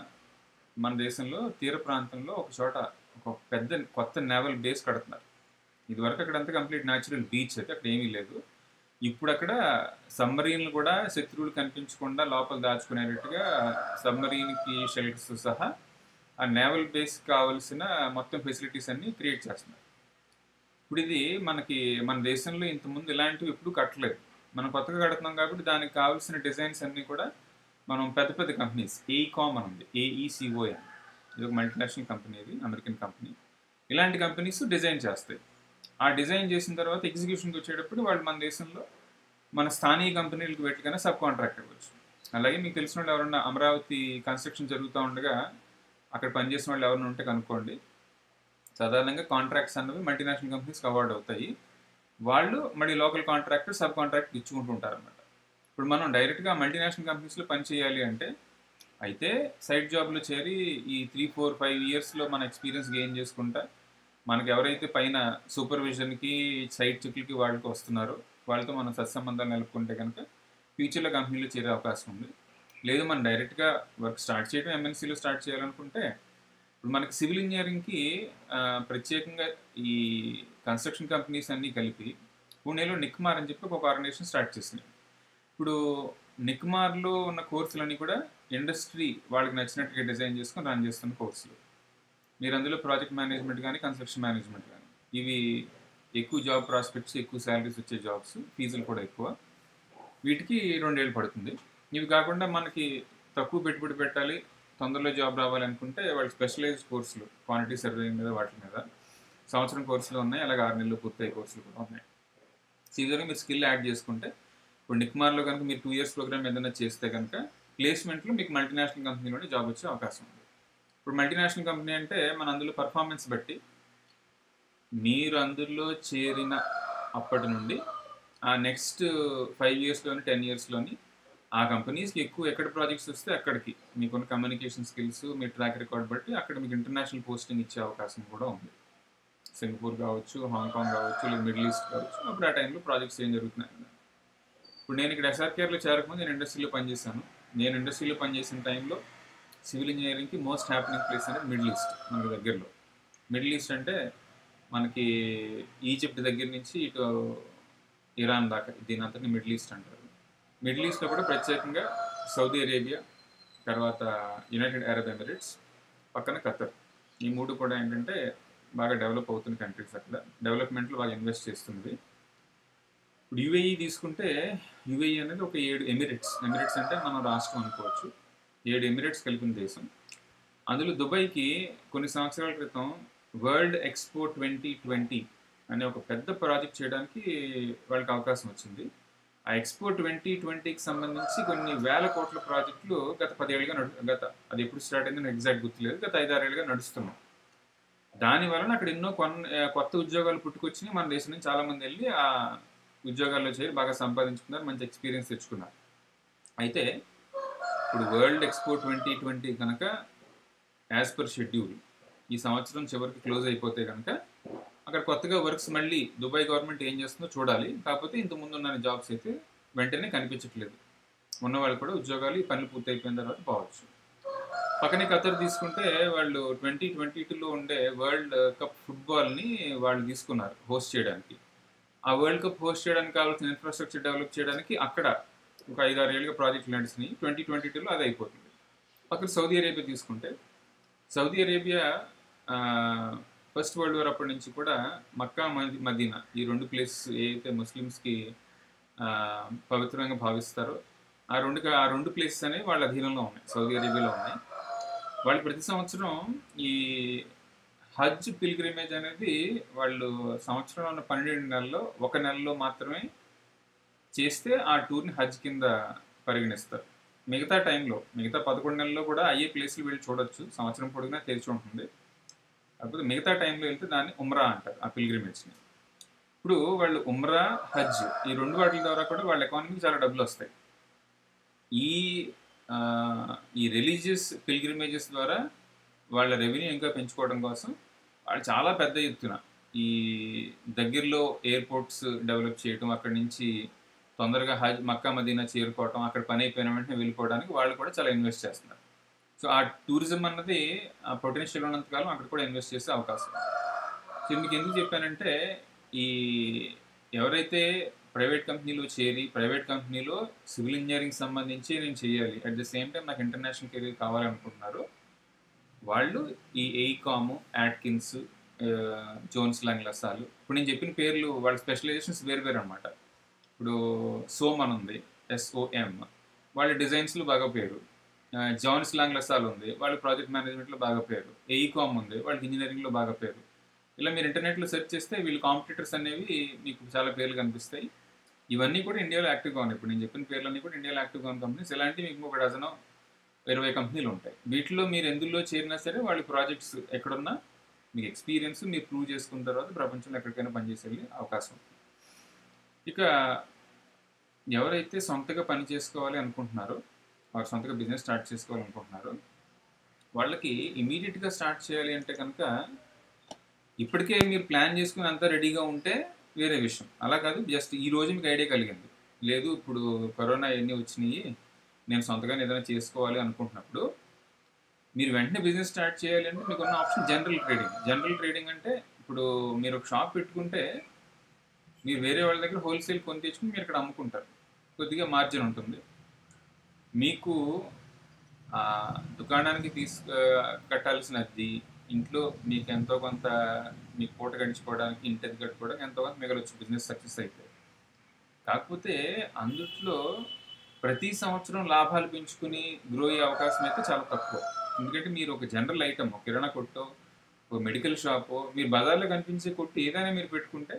మన దేశంలో తీర ప్రాంతంలో ఒక చోట ఒక పెద్ద కొత్త నేవల్ బేస్ కడుతున్నారు ఇదివరకు అక్కడ అంతా కంప్లీట్ న్యాచురల్ బీచ్ అయితే అక్కడ ఏమీ లేదు ఇప్పుడు అక్కడ సబ్మరీన్లు కూడా శత్రువులు కనిపించకుండా లోపల దాచుకునేటట్టుగా సబ్మరీన్కి షెల్టర్స్ సహా ఆ నేవల్ బేస్ కావాల్సిన మొత్తం ఫెసిలిటీస్ అన్ని క్రియేట్ చేస్తున్నారు ఇప్పుడు ఇది మనకి మన దేశంలో ఇంతకుముందు ఇలాంటివి ఎప్పుడు కట్టలేదు మనం కొత్తగా కడుతున్నాం కాబట్టి దానికి కావాల్సిన డిజైన్స్ అన్నీ కూడా మనం పెద్ద పెద్ద కంపెనీస్ ఏఈకామ్ అని ఉంది ఏఈసిఓఎన్ ఇది ఒక మల్టీనేషనల్ కంపెనీ ఇది అమెరికన్ కంపెనీ ఇలాంటి కంపెనీస్ డిజైన్ చేస్తాయి ఆ డిజైన్ చేసిన తర్వాత ఎగ్జిక్యూషన్కి వచ్చేటప్పుడు వాళ్ళు మన దేశంలో మన స్థానిక కంపెనీలకు పెట్టుకనే సబ్ కాంట్రాక్ట్ ఇవ్వచ్చు అలాగే మీకు తెలిసిన వాళ్ళు ఎవరన్నా అమరావతి కన్స్ట్రక్షన్ జరుగుతూ ఉండగా అక్కడ పనిచేసిన వాళ్ళు ఎవరైనా ఉంటే కనుక్కోండి సాధారణంగా కాంట్రాక్ట్స్ అన్నవి మల్టీనేషనల్ కంపెనీస్కి అవార్డ్ అవుతాయి వాళ్ళు మళ్ళీ లోకల్ కాంట్రాక్టర్ సబ్ కాంట్రాక్ట్ ఇచ్చుకుంటూ ఉంటారు అనమాట ఇప్పుడు మనం డైరెక్ట్గా మల్టీనేషనల్ కంపెనీస్లో పని చేయాలి అంటే అయితే సైట్ జాబ్లో చేరి ఈ త్రీ ఫోర్ ఫైవ్ ఇయర్స్లో మన ఎక్స్పీరియన్స్ గెయిన్ చేసుకుంటా మనకి ఎవరైతే పైన సూపర్విజన్కి సైట్ చెక్లకి వాళ్ళకి వస్తున్నారో వాళ్ళతో మనం సత్సంబంధాలు నెలకొంటే కనుక ఫ్యూచర్లో కంపెనీలో చేరే అవకాశం ఉంది లేదు మనం డైరెక్ట్గా వర్క్ స్టార్ట్ చేయడం ఎంఎన్సీలో స్టార్ట్ చేయాలనుకుంటే ఇప్పుడు మనకి సివిల్ ఇంజనీరింగ్కి ప్రత్యేకంగా ఈ కన్స్ట్రక్షన్ కంపెనీస్ అన్నీ కలిపి పూణేలో నిక్మార్ అని చెప్పి ఒక ఆర్గనైజేషన్ స్టార్ట్ చేసింది ఇప్పుడు నిక్మార్లో ఉన్న కోర్సులన్నీ కూడా ఇండస్ట్రీ వాళ్ళకి నచ్చినట్టుగా డిజైన్ చేసుకొని రన్ చేస్తున్న కోర్సులు మీరు అందులో ప్రాజెక్ట్ మేనేజ్మెంట్ కానీ కన్స్ట్రక్షన్ మేనేజ్మెంట్ కానీ ఇవి ఎక్కువ జాబ్ ప్రాస్పెక్ట్స్ ఎక్కువ శాలరీస్ వచ్చే జాబ్స్ ఫీజులు కూడా ఎక్కువ వీటికి రెండేళ్ళు పడుతుంది ఇవి కాకుండా మనకి తక్కువ పెట్టుబడి పెట్టాలి తొందరలో జాబ్ రావాలి అనుకుంటే వాళ్ళు స్పెషలైజ్డ్ కోర్సులు క్వాంటిటీ సర్వే మీద వాటి మీద సంవత్సరం కోర్సులు ఉన్నాయి అలాగే ఆరు నెలలు పూర్తయ్యే కోర్సులు కూడా ఉన్నాయి సో ఈ విధంగా మీరు స్కిల్ యాడ్ చేసుకుంటే ఇప్పుడు నిక్మార్లో కనుక మీరు టూ ఇయర్స్ ప్రోగ్రామ్ ఏదైనా చేస్తే కనుక ప్లేస్మెంట్లో మీకు మల్టీనేషనల్ కంపెనీలోనే జాబ్ వచ్చే అవకాశం ఉంది ఇప్పుడు మల్టీనేషనల్ కంపెనీ అంటే మన అందులో పర్ఫార్మెన్స్ బట్టి మీరు అందులో చేరిన అప్పటి నుండి ఆ నెక్స్ట్ ఫైవ్ ఇయర్స్లోని టెన్ ఇయర్స్లోని ఆ కంపెనీస్కి ఎక్కువ ఎక్కడ ప్రాజెక్ట్స్ వస్తే అక్కడికి మీకున్న కమ్యూనికేషన్ స్కిల్స్ మీ ట్రాక్ రికార్డ్ బట్టి అక్కడ మీకు ఇంటర్నేషనల్ పోస్టింగ్ ఇచ్చే అవకాశం కూడా ఉంది సింగపూర్ కావచ్చు హాంకాంగ్ కావచ్చు లేదా మిడిల్ ఈస్ట్ కావచ్చు అప్పుడు ఆ టైంలో ప్రాజెక్ట్స్ ఏం జరుగుతున్నాయి అన్నది. ఇప్పుడు నేను ఇక్కడ ఎస్ఆర్కేఆర్లో చేరకముందు నేను ఇండస్ట్రీలో పనిచేశాను నేను ఇండస్ట్రీలో పనిచేసిన టైంలో సివిల్ ఇంజనీరింగ్కి మోస్ట్ హ్యాపెనింగ్ ప్లేస్ అనేది మిడిల్ ఈస్ట్ మనకి దగ్గరలో మిడిల్ ఈస్ట్ అంటే మనకి ఈజిప్ట్ దగ్గర నుంచి ఇటు ఇరాన్ దాకా దీని అంతటి మిడిల్ ఈస్ట్ అంటారు మిడిల్ ఈస్ట్లో కూడా ప్రత్యేకంగా సౌదీ అరేబియా తర్వాత యునైటెడ్ అరబ్ ఎమిరేట్స్ పక్కన ఖతర్ ఈ మూడు కూడా ఏంటంటే బాగా డెవలప్ అవుతున్న కంట్రీస్ అక్కడ డెవలప్మెంట్లో బాగా ఇన్వెస్ట్ చేస్తుంది ఇప్పుడు యుఏఈ తీసుకుంటే యుఏఈ అనేది ఒక ఏడు ఎమిరేట్స్ ఎమిరేట్స్ అంటే మనం రాష్ట్రం అనుకోవచ్చు ఏడు ఎమిరేట్స్ కలిపిన దేశం అందులో దుబాయ్కి కొన్ని సంవత్సరాల క్రితం వరల్డ్ ఎక్స్పో ట్వంటీ ట్వంటీ అనే ఒక పెద్ద ప్రాజెక్ట్ చేయడానికి వాళ్ళకి అవకాశం వచ్చింది ఆ ఎక్స్పో ట్వంటీ ట్వంటీకి సంబంధించి కొన్ని వేల కోట్ల ప్రాజెక్టులు గత పదేళ్ళుగా నడు గత అది ఎప్పుడు స్టార్ట్ అయింది నాకు ఎగ్జాక్ట్ గుర్తులేదు గత ఐదారేళ్ళుగా నడుస్తున్నాం దాని వలన అక్కడ ఎన్నో కొన్న కొత్త ఉద్యోగాలు పుట్టుకొచ్చినాయి మన దేశం నుంచి చాలామంది వెళ్ళి ఆ ఉద్యోగాల్లో చేరి బాగా సంపాదించుకున్నారు మంచి ఎక్స్పీరియన్స్ తెచ్చుకున్నారు అయితే ఇప్పుడు వరల్డ్ ఎక్స్పో ట్వంటీ ట్వంటీ కనుక యాజ్ పర్ షెడ్యూల్ ఈ సంవత్సరం చివరికి క్లోజ్ అయిపోతే కనుక అక్కడ కొత్తగా వర్క్స్ మళ్ళీ దుబాయ్ గవర్నమెంట్ ఏం చేస్తుందో చూడాలి కాకపోతే ఇంత ముందు ఉన్న జాబ్స్ అయితే వెంటనే కనిపించట్లేదు ఉన్న వాళ్ళు కూడా ఉద్యోగాలు ఈ పనులు పూర్తి అయిపోయిన తర్వాత పోవచ్చు పక్కనే ఖతర్ తీసుకుంటే వాళ్ళు ట్వంటీ ట్వంటీ టూలో ఉండే వరల్డ్ కప్ ఫుట్బాల్ని వాళ్ళు తీసుకున్నారు హోస్ట్ చేయడానికి ఆ వరల్డ్ కప్ హోస్ట్ చేయడానికి కావాల్సిన ఇన్ఫ్రాస్ట్రక్చర్ డెవలప్ చేయడానికి అక్కడ ఒక ఐదు ఆరు ఏళ్ళుగా ప్రాజెక్ట్ నడిచినాయి ట్వంటీ ట్వంటీ టూలో అది అయిపోతుంది పక్కన సౌదీ అరేబియా తీసుకుంటే Saudi Arabia first world war అప్పటి నుంచి కూడా మక్కా మదీ- మదీనా ఈ రెండు ప్లేసెస్ ఏదైతే ముస్లిమ్స్కి పవిత్రంగా భావిస్తారో ఆ రెండు ఆ రెండు ప్లేసెస్ అనేవి వాళ్ళ అధీనంలో ఉన్నాయి సౌదీ అరేబియాలో ఉన్నాయి వాళ్ళు ప్రతి సంవత్సరం ఈ హజ్ పిల్గ్రిమేజ్ అనేది వాళ్ళు సంవత్సరంలో ఉన్న పన్నెండు నెలల్లో ఒక నెలలో మాత్రమే చేస్తే ఆ టూర్ని హజ్ కింద పరిగణిస్తారు మిగతా టైంలో మిగతా పదకొండు నెలల్లో కూడా అయ్యే ప్లేస్లు వెళ్ళి చూడొచ్చు సంవత్సరం పొడిగినా తెరిచి ఉంటుంది కాకపోతే మిగతా టైంలో వెళ్తే దాన్ని ఉమ్రా అంటారు ఆ పిల్గ్రిమేజ్ని ఇప్పుడు వాళ్ళు ఉమ్రా హజ్ ఈ రెండు వాటి ద్వారా కూడా వాళ్ళ ఎకానమీకి చాలా డబ్బులు వస్తాయి ఈ ఆ, ఈ రిలీజియస్ పిల్గ్రిమేజెస్ ద్వారా వాళ్ళ రెవెన్యూ ఇంకా పెంచుకోవడం కోసం వాళ్ళు చాలా పెద్ద ఎత్తున ఈ దగ్గరలో ఎయిర్పోర్ట్స్ డెవలప్ చేయడం అక్కడి నుంచి తొందరగా హజ్ మక్కా మదీనా చేరుకోవడం అక్కడ పని అయిపోయిన వెంటనే వెళ్ళిపోవడానికి వాళ్ళు కూడా చాలా ఇన్వెస్ట్ చేస్తున్నారు సో ఆ టూరిజం అన్నది ఆ పొటెన్షియల్ ఉన్నంతకాలం అక్కడ కూడా ఇన్వెస్ట్ చేసే అవకాశం ఉంది. సో మీకు ఎందుకు చెప్పానంటే ఈ ఎవరైతే ప్రైవేట్ కంపెనీలో చేరి ప్రైవేట్ కంపెనీలో సివిల్ ఇంజనీరింగ్ సంబంధించి నేను చేయాలి అట్ ద సేమ్ టైం నాకు ఇంటర్నేషనల్ కెరీర్ కావాలనుకుంటున్నారు వాళ్ళు ఈ ఎయికామ్ యాట్కిన్స్ జోన్స్ లాంగ్లసాలు ఇప్పుడు నేను చెప్పిన పేర్లు వాళ్ళ స్పెషలైజేషన్స్ వేరు వేరు అనమాట ఇప్పుడు సోమ్ అని ఉంది ఎస్ఓఎం వాళ్ళ డిజైన్స్లో బాగా పేరు జాన్స్ లాంగ్లసాల్ ఉంది వాళ్ళ ప్రాజెక్ట్ మేనేజ్మెంట్లో బాగా పేరు ఎయికామ్ ఉంది వాళ్ళకి ఇంజనీరింగ్లో బాగా పేరు ఇలా మీరు ఇంటర్నెట్లో సెర్చ్ చేస్తే వీళ్ళు కాంపిటీటర్స్ అనేవి మీకు చాలా పేర్లు కనిపిస్తాయి ఇవన్నీ కూడా ఇండియాలో యాక్టివ్గా ఉన్నాయి ఇప్పుడు నేను చెప్పిన పేర్లన్నీ కూడా ఇండియాలో యాక్టివ్గా ఉన్న కంపెనీస్ ఇలాంటివి మీకు ఒక డజన్ ఇరవై కంపెనీలు ఉంటాయి వీటిలో మీరు ఎందులో చేరినా సరే వాళ్ళ ప్రాజెక్ట్స్ ఎక్కడున్నా మీకు ఎక్స్పీరియన్స్ మీరు ప్రూవ్ చేసుకున్న తర్వాత ప్రపంచంలో ఎక్కడికైనా పనిచేసే వెళ్ళే అవకాశం ఉంది ఇక ఎవరైతే సొంతగా పని చేసుకోవాలి అనుకుంటున్నారో వారు సొంతగా బిజినెస్ స్టార్ట్ చేసుకోవాలనుకుంటున్నారో వాళ్ళకి ఇమీడియట్గా స్టార్ట్ చేయాలి అంటే కనుక ఇప్పటికే మీరు ప్లాన్ చేసుకుని అంతా రెడీగా ఉంటే వేరే విషయం అలా కాదు జస్ట్ ఈ రోజు మీకు ఐడియా కలిగింది లేదు ఇప్పుడు కరోనా ఎన్ని వచ్చినాయి నేను సొంతగా ఏదైనా చేసుకోవాలి అనుకుంటున్నప్పుడు మీరు వెంటనే బిజినెస్ స్టార్ట్ చేయాలి అంటే మీకు ఉన్న option general trading general trading అంటే ఇప్పుడు మీరు ఒక షాప్ పెట్టుకుంటే మీరు వేరే వాళ్ళ దగ్గర హోల్సేల్ కొని తెచ్చుకుని మీరు ఇక్కడ అమ్ముకుంటారు కొద్దిగా మార్జిన్ ఉంటుంది మీకు ఆ దుకాణానికి తీసు కట్టాల్సిన అద్దె ఇంట్లో మీకు ఎంతో కొంత మీకు పూట గడిచిపోవడానికి ఇంటి కట్టుకోవడానికి ఎంతో కొంత మిగలొచ్చు బిజినెస్ సక్సెస్ అయితే కాకపోతే అందుట్లో ప్రతి సంవత్సరం లాభాలు పెంచుకుని గ్రో అయ్యే అవకాశం అయితే చాలా తక్కువ ఎందుకంటే మీరు ఒక జనరల్ ఐటమ్ ఒక కిరాణా కొట్టో ఒక మెడికల్ షాపు మీరు బజార్లో కనిపించే కొట్టు ఏదైనా మీరు పెట్టుకుంటే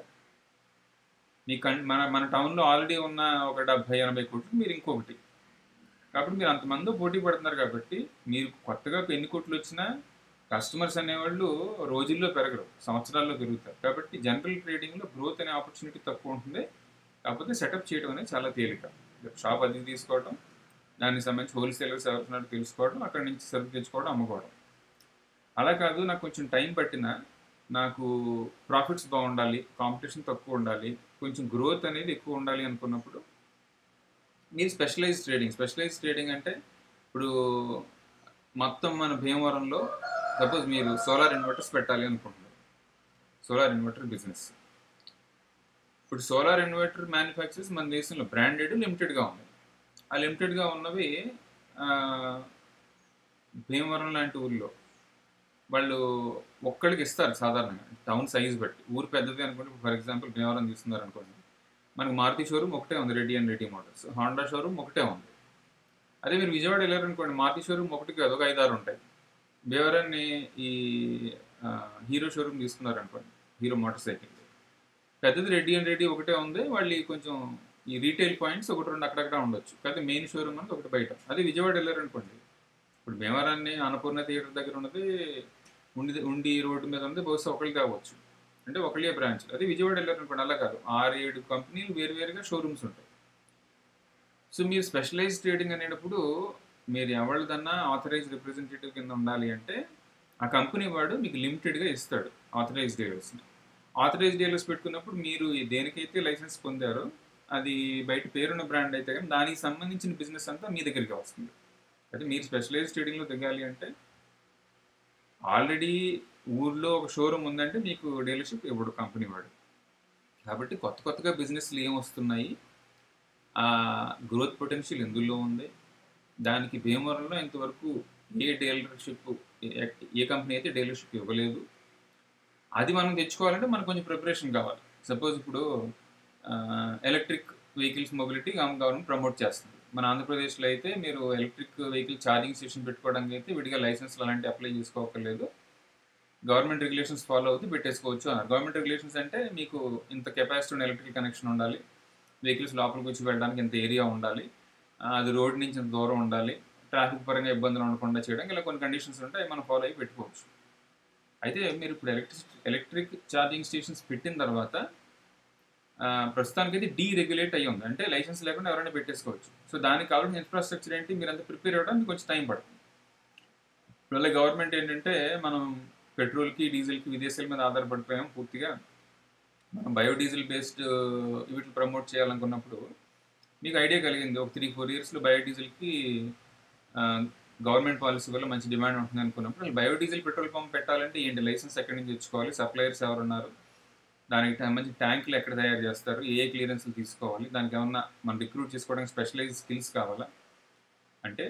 మీ కన్ మన మన టౌన్లో ఆల్రెడీ ఉన్న ఒక డెబ్బై ఎనభై కొట్లు మీరు ఇంకొకటి కాబట్టి మీరు అంతమంది పోటీ పడుతున్నారు కాబట్టి మీరు కొత్తగా ఎన్ని కొట్లు వచ్చినా కస్టమర్స్ అనేవాళ్ళు రోజుల్లో పెరగరు సంవత్సరాల్లో పెరుగుతారు కాబట్టి జనరల్ ట్రేడింగ్లో గ్రోత్ అనే ఆపర్చునిటీ తక్కువ ఉంటుంది కాకపోతే సెటప్ చేయడం అనేది చాలా తేలిక షాప్ అది తీసుకోవడం దానికి సంబంధించి హోల్సేలర్స్ ఎవరున్నారో తెలుసుకోవడం అక్కడి నుంచి సరుకు తెచ్చుకోవడం అమ్ముకోవడం అలా కాదు నాకు కొంచెం టైం పట్టినా నాకు ప్రాఫిట్స్ బాగుండాలి కాంపిటీషన్ తక్కువ ఉండాలి కొంచెం గ్రోత్ అనేది ఎక్కువ ఉండాలి అనుకున్నప్పుడు మీరు స్పెషలైజ్ ట్రేడింగ్ స్పెషలైజ్ ట్రేడింగ్ అంటే ఇప్పుడు మొత్తం మన భీమవరంలో సపోజ్ మీరు సోలార్ ఇన్వర్టర్స్ పెట్టాలి అనుకుంటున్నారు సోలార్ ఇన్వర్టర్ బిజినెస్ ఇప్పుడు సోలార్ ఇన్వర్టర్ మ్యానుఫ్యాక్చర్స్ మన దేశంలో బ్రాండెడ్ లిమిటెడ్గా ఉన్నాయి ఆ లిమిటెడ్గా ఉన్నవి ఆ, భీమవరం లాంటి ఊర్లో వాళ్ళు ఒక్కడికి ఇస్తారు సాధారణంగా టౌన్ సైజ్ బట్టి ఊరు పెద్దది అనుకోండి ఫర్ ఎగ్జాంపుల్ భీమవరం తీసుకున్నారు అనుకోండి మనకి మారుతి షోరూమ్ ఒకటే ఉంది Reddy and Reddy Motors Honda showroom ఒకటే ఉంది అదే మీరు విజయవాడ వెళ్ళారనుకోండి మారుతి షోరూమ్ ఒకటి కాదు ఒక ఐదారు ఉంటాయి భీమవరాన్ని ఈ ఆ, హీరో షోరూమ్ తీసుకున్నారనుకోండి హీరో మోటార్ సైకిల్ పెద్దది రెడ్డి అండ్ రెడ్డి ఒకటే ఉంది వాళ్ళు ఈ కొంచెం ఈ రీటైల్ పాయింట్స్ ఒకటి రెండు అక్కడక్కడ ఉండొచ్చు కాకపోతే మెయిన్ షోరూమ్ అనేది ఒకటి బయట అదే విజయవాడ వెళ్ళారనుకోండి ఇప్పుడు భీమవరాన్ని అన్నపూర్ణ థియేటర్ దగ్గర ఉన్నది ఉండి ఉండి రోడ్డు మీద ఉంది బహుశా ఒకళ్ళు కావచ్చు అంటే ఒకళ్ళే బ్రాంచ్ అదే విజయవాడ వెళ్ళారనుకోండి అలా కాదు ఆరు ఏడు కంపెనీలు వేరు వేరుగా షోరూమ్స్ ఉంటాయి సో మీరు స్పెషలైజ్ ట్రేడింగ్ అనేటప్పుడు మీరు ఎవరిదన్నా ఆథరైజ్ రిప్రజెంటేటివ్ కింద ఉండాలి అంటే ఆ కంపెనీ వాడు మీకు లిమిటెడ్గా ఇస్తాడు ఆథరైజ్ డీలర్స్ని ఆథరైజ్ డీలర్స్ పెట్టుకున్నప్పుడు మీరు ఈ దేనికైతే లైసెన్స్ పొందారో అది బయట పేరున్న బ్రాండ్ అయితే కానీ దానికి సంబంధించిన బిజినెస్ అంతా మీ దగ్గరికి వస్తుంది అయితే మీరు స్పెషలైజ్ ట్రేడింగ్లో దిగాలి అంటే ఆల్రెడీ ఊర్లో ఒక షోరూమ్ ఉందంటే మీకు డీలర్షిప్ ఇవ్వడు కంపెనీ వాడు కాబట్టి కొత్త కొత్తగా బిజినెస్లు ఏం వస్తున్నాయి ఆ గ్రోత్ పొటెన్షియల్ ఎందులో ఉంది దానికి భీమవరంలో ఇంతవరకు ఏ డీలర్షిప్ ఏ- ఏ కంపెనీ అయితే డీలర్షిప్ ఇవ్వలేదు అది మనం తెచ్చుకోవాలంటే మనకు కొంచెం ప్రిపరేషన్ కావాలి సపోజ్ ఇప్పుడు electric vehicles mobility government promote చేస్తుంది మన ఆంధ్రప్రదేశ్లో అయితే మీరు ఎలక్ట్రిక్ వెహికల్ ఛార్జింగ్ స్టేషన్ పెట్టుకోవడానికి అయితే విడిగా లైసెన్స్లు అలాంటి అప్లై చేసుకోకర్లేదు గవర్నమెంట్ రెగ్యులేషన్స్ ఫాలో అవుతూ పెట్టేసుకోవచ్చు అన్నారు గవర్నమెంట్ రెగ్యులేషన్స్ అంటే మీకు ఇంత కెపాసిటీ ఉన్న ఎలక్ట్రికల్ కనెక్షన్ ఉండాలి వెహికల్స్ లోపలికి వచ్చి వెళ్ళడానికి ఇంత ఏరియా ఉండాలి ఆ, అది రోడ్ నుంచి ఇంత దూరం ఉండాలి ట్రాఫిక్ పరంగా ఇబ్బందులు ఉండకుండా చేయడం ఇలా కొన్ని కండిషన్స్ ఉంటాయి మనం ఫాలో అయ్యి పెట్టుకోవచ్చు అయితే మీరు ఇప్పుడు ఎలక్ట్రిక్ ఎలక్ట్రిక్ ఛార్జింగ్ స్టేషన్స్ పెట్టిన తర్వాత ఆ, ప్రస్తుతానికి అయితే డీరెగ్యులేట్ అయ్యి ఉంది అంటే లైసెన్స్ లేకుండా ఎవరైనా పెట్టేసుకోవచ్చు సో దానికి కావాల్సిన ఇన్ఫ్రాస్ట్రక్చర్ ఏంటి మీరు అంతా ప్రిపేర్ అవ్వడానికి కొంచెం టైం పడుతుంది ఇప్పుడు గవర్నమెంట్ ఏంటంటే మనం పెట్రోల్కి డీజిల్కి విదేశాల మీద ఆధారపడిపోయాం పూర్తిగా మనం బయోడీజిల్ బేస్డ్ వీటిని ప్రమోట్ చేయాలనుకున్నప్పుడు మీకు ఐడియా కలిగింది ఒక త్రీ ఫోర్ ఇయర్స్లో బయోడీజిల్కి గవర్నమెంట్ పాలసీ వల్ల మంచి డిమాండ్ ఉంటుంది అనుకున్నప్పుడు బయోడీజిల్ పెట్రోల్ పంప్ పెట్టాలంటే ఏంటి లైసెన్స్ ఎక్కడి నుంచి తెచ్చుకోవాలి సప్లయర్స్ ఎవరు ఉన్నారు దానికి సంబంధించి ట్యాంకులు ఎక్కడ తయారు చేస్తారు ఏ క్లియరెన్స్లు తీసుకోవాలి దానికి ఏమన్నా మనం రిక్రూట్ చేసుకోవడానికి స్పెషలైజ్ స్కిల్స్ కావాలా అంటే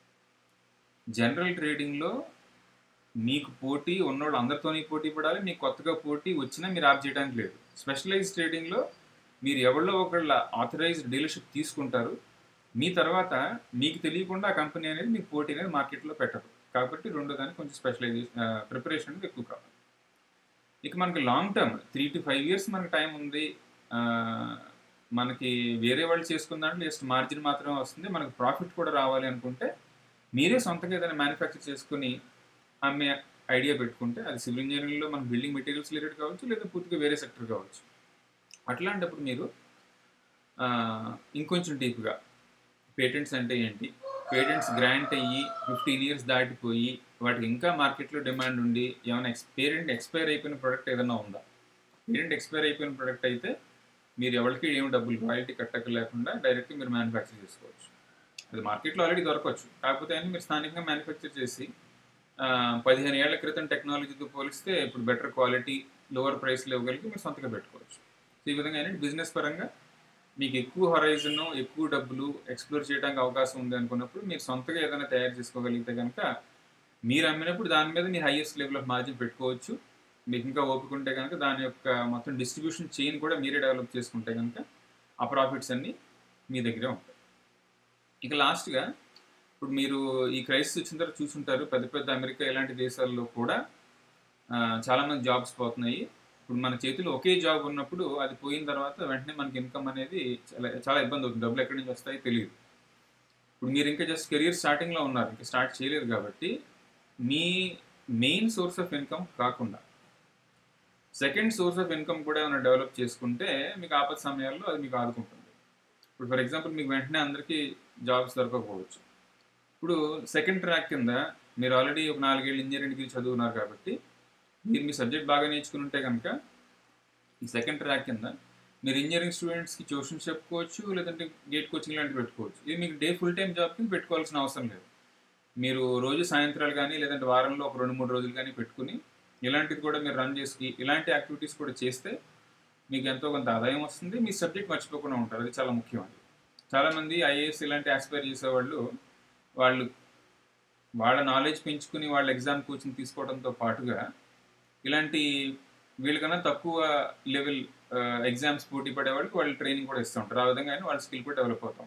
జనరల్ ట్రేడింగ్లో మీకు పోటీ ఉన్నోళ్ళు అందరితోని పోటీ పడాలి మీకు కొత్తగా పోటీ వచ్చినా మీరు ఆప్ చేయడానికి లేదు స్పెషలైజ్ ట్రేడింగ్లో మీరు ఎవరిలో ఒకళ్ళ ఆథరైజ్డ్ డీలర్షిప్ తీసుకుంటారు మీ తర్వాత మీకు తెలియకుండా ఆ కంపెనీ అనేది మీకు పోటీ అనేది మార్కెట్లో పెట్టరు కాబట్టి రెండో దానికి కొంచెం స్పెషలైజేషన్ ప్రిపరేషన్ అనేది ఎక్కువ కావాలి ఇక మనకి long term three to five years మనకి టైం ఉంది ఆ, మనకి వేరే వాళ్ళు చేసుకున్న దాంట్లో జస్ట్ మార్జిన్ మాత్రమే వస్తుంది మనకి ప్రాఫిట్ కూడా రావాలి అనుకుంటే మీరే సొంతంగా ఏదైనా మ్యానుఫ్యాక్చర్ చేసుకుని అమ్మే ఐడియా పెట్టుకుంటే అది సివిల్ ఇంజనీరింగ్లో మన బిల్డింగ్ మెటీరియల్స్ రిలేటెడ్ కావచ్చు లేదా పూర్తిగా వేరే సెక్టర్ కావచ్చు అట్లాంటప్పుడు మీరు ఆ, ఇంకొంచెం డీప్గా పేటెంట్స్ అంటే ఏంటి పేటెంట్స్ గ్రాంట్ అయ్యి ఫిఫ్టీన్ ఇయర్స్ దాటిపోయి వాటికి ఇంకా మార్కెట్లో డిమాండ్ ఉండి ఏమైనా ఎక్స్ పేరెంట్ ఎక్స్పైర్ అయిపోయిన ప్రోడక్ట్ ఏదైనా ఉందా పేరెంట్ ఎక్స్పైర్ అయిపోయిన ప్రోడక్ట్ అయితే మీరు ఎవరికి ఏం డబ్బులు రాయల్టీ కట్టక లేకుండా డైరెక్ట్గా మీరు మ్యానుఫ్యాక్చర్ చేసుకోవచ్చు అది మార్కెట్లో ఆల్రెడీ దొరకవచ్చు కాకపోతే అని మీరు స్థానికంగా మ్యానుఫ్యాక్చర్ చేసి ఆ, పదిహేను ఏళ్ల క్రితం టెక్నాలజీతో పోలిస్తే ఇప్పుడు బెటర్ క్వాలిటీ లోవర్ ప్రైస్లో ఇవ్వగలిగి మీరు సొంతగా పెట్టుకోవచ్చు సో ఈ విధంగా ఏంటంటే బిజినెస్ పరంగా మీకు ఎక్కువ హొరైజన్ ఎక్కువ డబ్బులు ఎక్స్ప్లోర్ చేయడానికి అవకాశం ఉంది అనుకున్నప్పుడు మీరు సొంతగా ఏదైనా తయారు చేసుకోగలిగితే కనుక మీరు అమ్మినప్పుడు దాని మీద మీరు హైయెస్ట్ లెవెల్ ఆఫ్ మార్జిన్ పెట్టుకోవచ్చు మీకు ఇంకా ఓపిక ఉంటే కనుక దాని యొక్క మొత్తం డిస్ట్రిబ్యూషన్ చైన్ కూడా మీరే డెవలప్ చేసుకుంటే కనుక ఆ ప్రాఫిట్స్ అన్నీ మీ దగ్గరే ఉంటాయి ఇక లాస్ట్గా ఇప్పుడు మీరు ఈ క్రైసిస్ వచ్చిన తర్వాత చూసుంటారు పెద్ద పెద్ద అమెరికా ఇలాంటి దేశాల్లో కూడా ఆ, చాలామంది జాబ్స్ పోతున్నాయి ఇప్పుడు మన చేతిలో ఒకే జాబ్ ఉన్నప్పుడు అది పోయిన తర్వాత వెంటనే మనకి ఇన్కమ్ అనేది చాలా చాలా ఇబ్బంది అవుతుంది డబ్బులు ఎక్కడి నుంచి వస్తాయో తెలియదు ఇప్పుడు మీరు ఇంకా జస్ట్ కెరియర్ స్టార్టింగ్లో ఉన్నారు ఇంకా స్టార్ట్ చేయలేదు కాబట్టి మీ మెయిన్ సోర్స్ ఆఫ్ ఇన్కమ్ కాకుండా సెకండ్ సోర్స్ ఆఫ్ ఇన్కమ్ కూడా ఏమైనా డెవలప్ చేసుకుంటే మీకు ఆపద సమయాల్లో అది మీకు ఆదుకుంటుంది ఇప్పుడు ఫర్ ఎగ్జాంపుల్ మీకు వెంటనే అందరికీ జాబ్స్ దొరకకపోవచ్చు ఇప్పుడు సెకండ్ ట్రాక్ కింద మీరు ఆల్రెడీ ఒక నాలుగేళ్ళు ఇంజనీరింగ్ డిగ్రీ చదువున్నారు కాబట్టి మీరు మీ సబ్జెక్ట్ బాగా నేర్చుకుని ఉంటే కనుక ఈ సెకండ్ ట్రాక్ కింద మీరు ఇంజనీరింగ్ స్టూడెంట్స్కి ట్యూషన్ చెప్పుకోవచ్చు లేదంటే గేట్ కోచింగ్ లాంటివి పెట్టుకోవచ్చు ఇది మీకు డే ఫుల్ టైం జాబ్ కింద పెట్టుకోవాల్సిన అవసరం లేదు మీరు రోజు సాయంత్రాలు కానీ లేదంటే వారంలో ఒక రెండు మూడు రోజులు కానీ పెట్టుకుని ఇలాంటిది కూడా మీరు రన్ చేసి ఇలాంటి యాక్టివిటీస్ కూడా చేస్తే మీకు ఎంతో కొంత ఆదాయం వస్తుంది మీ సబ్జెక్ట్ మర్చిపోకుండా ఉంటారు అది చాలా ముఖ్యం అది చాలామంది ఐఏఎస్ ఇలాంటి ఆస్పైర్ చేసేవాళ్ళు వాళ్ళు వాళ్ళ నాలెడ్జ్ పెంచుకుని వాళ్ళ ఎగ్జామ్ కోచింగ్ తీసుకోవడంతో పాటుగా ఇలాంటి వీళ్ళకన్నా తక్కువ లెవెల్ ఎగ్జామ్స్ పోటీ పడే వాళ్ళకి వాళ్ళు ట్రైనింగ్ కూడా ఇస్తూ ఉంటారు ఆ విధంగా వాళ్ళ స్కిల్ కూడా డెవలప్ అవుతాం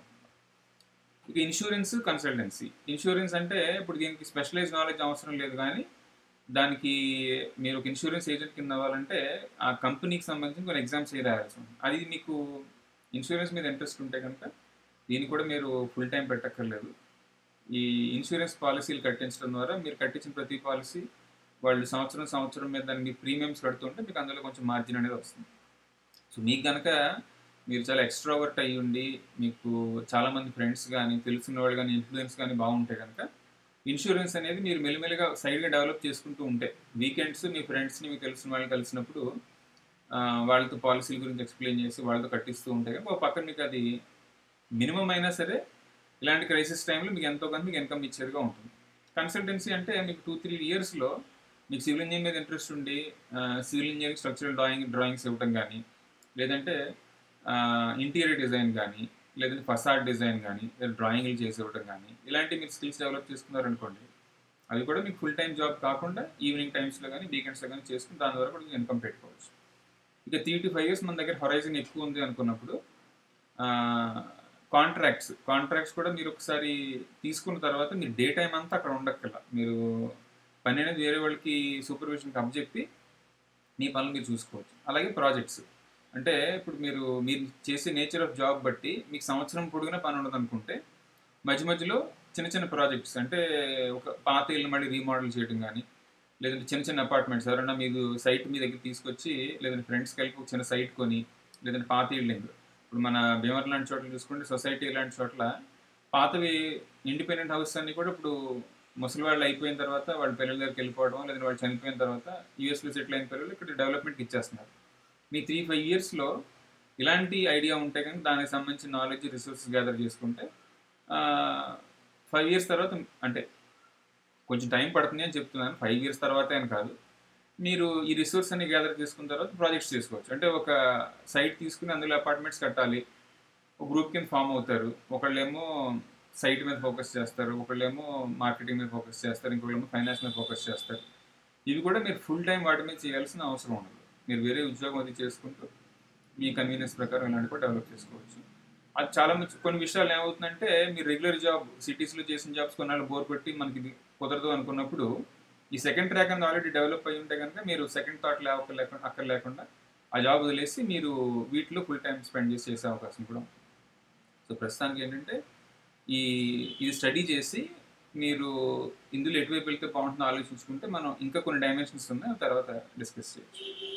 ఇక ఇన్సూరెన్స్ కన్సల్టెన్సీ ఇన్సూరెన్స్ అంటే ఇప్పుడు దీనికి స్పెషలైజ్ నాలెడ్జ్ అవసరం లేదు కానీ దానికి మీరు ఒక ఇన్సూరెన్స్ ఏజెంట్ కింద అవ్వాలంటే ఆ కంపెనీకి సంబంధించిన కొన్ని ఎగ్జామ్స్ ఏ రాయాల్సి ఉంది అది మీకు ఇన్సూరెన్స్ మీద ఇంట్రెస్ట్ ఉంటే కనుక దీన్ని కూడా మీరు ఫుల్ టైం పెట్టక్కర్లేదు ఈ ఇన్సూరెన్స్ పాలసీలు కట్టించడం ద్వారా మీరు కట్టించిన ప్రతి పాలసీ వాళ్ళు సంవత్సరం సంవత్సరం మీద దానికి ప్రీమియమ్స్ కడుతుంటే మీకు అందులో కొంచెం మార్జిన్ అనేది వస్తుంది సో మీకు కనుక మీరు చాలా ఎక్స్ట్రావర్ట్ అయ్యి ఉండి మీకు చాలామంది ఫ్రెండ్స్ కానీ తెలిసిన వాళ్ళు కానీ ఇన్ఫ్లుయెన్స్ కానీ బాగుంటే కనుక ఇన్సూరెన్స్ అనేది మీరు మెల్లిమెల్లిగా సైడ్గా డెవలప్ చేసుకుంటూ ఉంటే వీకెండ్స్ మీ ఫ్రెండ్స్ని మీకు తెలిసిన వాళ్ళు కలిసినప్పుడు ఆ, వాళ్ళతో పాలసీల గురించి ఎక్స్ప్లెయిన్ చేసి వాళ్ళతో కట్టిస్తూ ఉంటే కనుక ఒక పక్కన మీకు అది మినిమం అయినా సరే ఇలాంటి క్రైసిస్ టైంలో మీకు ఎంతో కొంత మీకు ఇన్కమ్ ఇచ్చేదిగా ఉంటుంది కన్సల్టెన్సీ అంటే మీకు టూ త్రీ ఇయర్స్లో మీకు సివిల్ ఇంజనీరింగ్ మీద ఇంట్రెస్ట్ ఉండి civil engineering structural drawing drawings ఇవ్వడం కానీ లేదంటే ఇంటీరియర్ డిజైన్ కానీ లేదంటే ఫసాడ్ డిజైన్ కానీ లేదా డ్రాయింగ్లు చేసి ఇవ్వడం కానీ ఇలాంటి మీరు స్కిల్స్ డెవలప్ చేసుకున్నారనుకోండి అది కూడా మీకు ఫుల్ టైం జాబ్ కాకుండా ఈవినింగ్ టైమ్స్లో కానీ వీకెండ్స్లో కానీ చేసుకుని దాని ద్వారా కూడా ఇన్కమ్ పెట్టుకోవచ్చు ఇక త్రీ టు ఫైవ్ ఇయర్స్ మన దగ్గర హొరైజన్ ఎక్కువ ఉంది అనుకున్నప్పుడు కాంట్రాక్ట్స్ కాంట్రాక్ట్స్ కూడా మీరు ఒకసారి తీసుకున్న తర్వాత మీరు డే టైం అంతా అక్కడ ఉండక్కల మీరు పని అనేది వేరే వాళ్ళకి సూపర్విజన్కి అప్పచెప్పి మీ పనులు మీరు చూసుకోవచ్చు అలాగే ప్రాజెక్ట్స్ అంటే ఇప్పుడు మీరు మీరు చేసే నేచర్ ఆఫ్ జాబ్ బట్టి మీకు సంవత్సరం పొడుగునా పని ఉండదు అనుకుంటే మధ్య మధ్యలో చిన్న చిన్న ప్రాజెక్ట్స్ అంటే ఒక పాత ఇల్లు మళ్ళీ రీమోడల్ చేయడం కానీ లేదంటే చిన్న చిన్న అపార్ట్మెంట్స్ ఎవరైనా మీరు సైట్ మీ దగ్గర తీసుకొచ్చి లేదంటే ఫ్రెండ్స్కి కలిపి ఒక చిన్న సైట్ కొని లేదంటే పాత ఇల్లు ఇప్పుడు మన భీమవరం లాంటి చోట్ల చూసుకుంటే సొసైటీ లాంటి చోట్ల పాతవి ఇండిపెండెంట్ హౌస్ అన్ని కూడా ఇప్పుడు ముసలి వాళ్ళు అయిపోయిన తర్వాత వాళ్ళ పిల్లల దగ్గరికి వెళ్ళిపోవడం లేదంటే వాళ్ళు చనిపోయిన తర్వాత యూఎస్లో సెటిల్ అయిన పిల్లలు ఇక్కడ డెవలప్మెంట్ ఇచ్చేస్తున్నారు మీ త్రీ ఫైవ్ ఇయర్స్లో ఇలాంటి ఐడియా ఉంటే కానీ దానికి సంబంధించిన నాలెడ్జ్ రిసోర్సెస్ గ్యాదర్ చేసుకుంటే ఫైవ్ ఇయర్స్ తర్వాత అంటే కొంచెం టైం పడుతుంది అని చెప్తున్నాను ఫైవ్ ఇయర్స్ తర్వాతే అని కాదు మీరు ఈ రిసోర్స్ అన్ని గ్యాదర్ చేసుకున్న తర్వాత ప్రాజెక్ట్స్ చేసుకోవచ్చు అంటే ఒక సైట్ తీసుకుని అందులో అపార్ట్మెంట్స్ కట్టాలి ఒక గ్రూప్ కింద ఫామ్ అవుతారు ఒకళ్ళేమో సైట్ మీద ఫోకస్ చేస్తారు ఒకళ్ళేమో మార్కెటింగ్ మీద ఫోకస్ చేస్తారు ఇంకొకళ్ళేమో ఫైనాన్స్ మీద ఫోకస్ చేస్తారు ఇవి కూడా మీరు ఫుల్ టైం వాటి మీద చేయాల్సిన అవసరం ఉండదు మీరు వేరే ఉద్యోగం అది చేసుకుంటూ మీ కన్వీనియన్స్ ప్రకారం ఇలాంటివి కూడా డెవలప్ చేసుకోవచ్చు అది చాలా మంచి కొన్ని విషయాలు ఏమవుతుందంటే మీరు రెగ్యులర్ జాబ్ సిటీస్లో చేసిన జాబ్స్ కొన్నాళ్ళు బోర్ పెట్టి మనకి ఇది కుదరదు అనుకున్నప్పుడు ఈ సెకండ్ ట్రాక్ అనేది ఆల్రెడీ డెవలప్ అయ్యి ఉంటే కనుక మీరు సెకండ్ థాట్ లేక లేకుండా అక్కడ లేకుండా ఆ జాబ్ వదిలేసి మీరు వీటిలో ఫుల్ టైం స్పెండ్ చేసి చేసే అవకాశం కూడా ఉంది సో ప్రస్తుతానికి ఏంటంటే ఈ ఇది స్టడీ చేసి మీరు ఇందులో ఎటువైపు వెళ్తే బాగుంటుందో ఆలోచించుకుంటే మనం ఇంకా కొన్ని డైమెన్షన్స్ ఉన్నాయి ఆ తర్వాత డిస్కస్ చేయొచ్చు